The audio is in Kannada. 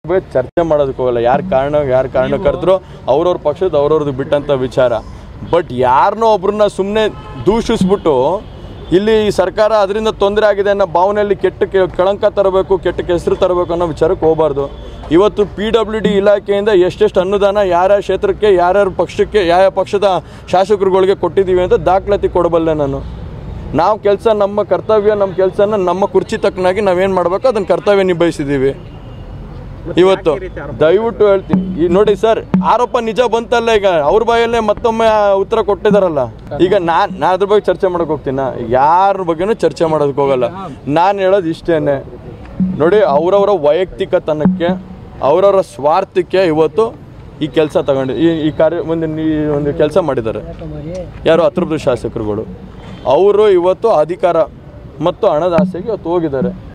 ಬಗ್ಗೆ ಚರ್ಚೆ ಮಾಡೋದಕ್ಕೆ ಹೋಗಲ್ಲ ಯಾರು ಕಾರಣ ಯಾರು ಕಾರಣ ಕರೆದ್ರು ಅವ್ರವ್ರ ಪಕ್ಷದ ಅವ್ರವ್ರದ್ದು ಬಿಟ್ಟಂಥ ವಿಚಾರ ಬಟ್ ಯಾರನ್ನೋ ಒಬ್ರನ್ನ ಸುಮ್ಮನೆ ದೂಷಿಸ್ಬಿಟ್ಟು ಇಲ್ಲಿ ಈ ಸರ್ಕಾರ ಅದರಿಂದ ತೊಂದರೆ ಆಗಿದೆ ಅನ್ನೋ ಭಾವನೆಯಲ್ಲಿ ಕೆಟ್ಟ ಕೆ- ಕಳಂಕ ತರಬೇಕು ಕೆಟ್ಟ ಹೆಸರು ತರಬೇಕು ಅನ್ನೋ ವಿಚಾರಕ್ಕೆ ಹೋಗಬಾರ್ದು ಇವತ್ತು ಪಿ ಡಬ್ಲ್ಯೂ ಡಿ ಇಲಾಖೆಯಿಂದ ಎಷ್ಟೆಷ್ಟು ಅನುದಾನ ಯಾರ್ಯಾರ ಕ್ಷೇತ್ರಕ್ಕೆ ಯಾರ್ಯಾರ ಪಕ್ಷಕ್ಕೆ ಯಾವ ಪಕ್ಷದ ಶಾಸಕರುಗಳಿಗೆ ಕೊಟ್ಟಿದ್ದೀವಿ ಅಂತ ದಾಖಲಾತಿ ಕೊಡಬಲ್ಲೆ ನಾನು ನಾವು ಕೆಲಸ ನಮ್ಮ ಕರ್ತವ್ಯ ನಮ್ಮ ಕೆಲಸನ ನಮ್ಮ ಕುರ್ಚಿ ತಕ್ಕನಾಗಿ ನಾವೇನು ಮಾಡಬೇಕು ಅದನ್ನ ಕರ್ತವ್ಯ ನಿಭಾಯಿಸಿದ್ದೀವಿ ಇವತ್ತು ದಯವಿಟ್ಟು ಹೇಳ್ತೀನಿ ಈ ನೋಡಿ ಸರ್ ಆರೋಪ ನಿಜ ಬಂತಲ್ಲ ಈಗ ಅವ್ರ ಬಾಯಲ್ಲೇ ಮತ್ತೊಮ್ಮೆ ಆ ಉತ್ತರ ಕೊಟ್ಟಿದಾರಲ್ಲ ಈಗ ನಾನ್ ನಾ ಅದ್ರ ಬಗ್ಗೆ ಚರ್ಚೆ ಮಾಡಕ್ ಹೋಗ್ತೀನ ಯಾರ ಬಗ್ಗೆನೂ ಚರ್ಚೆ ಮಾಡೋದಕ್ಕೆ ಹೋಗಲ್ಲ ನಾನು ಹೇಳೋದು ಇಷ್ಟೇನೆ ನೋಡಿ ಅವರವರ ವೈಯಕ್ತಿಕತನಕ್ಕೆ ಅವರವರ ಸ್ವಾರ್ಥಕ್ಕೆ ಇವತ್ತು ಈ ಕೆಲಸ ತಗೊಂಡು ಈ ಈ ಕಾರ್ಯ ಒಂದು ಈ ಒಂದು ಕೆಲಸ ಮಾಡಿದ್ದಾರೆ ಯಾರು ಹತ್ರಪ್ರದ ಶಾಸಕರುಗಳು ಅವರು ಇವತ್ತು ಅಧಿಕಾರ ಮತ್ತು ಹಣದ ಆಸೆಗೆ ಇವತ್ತು ಹೋಗಿದ್ದಾರೆ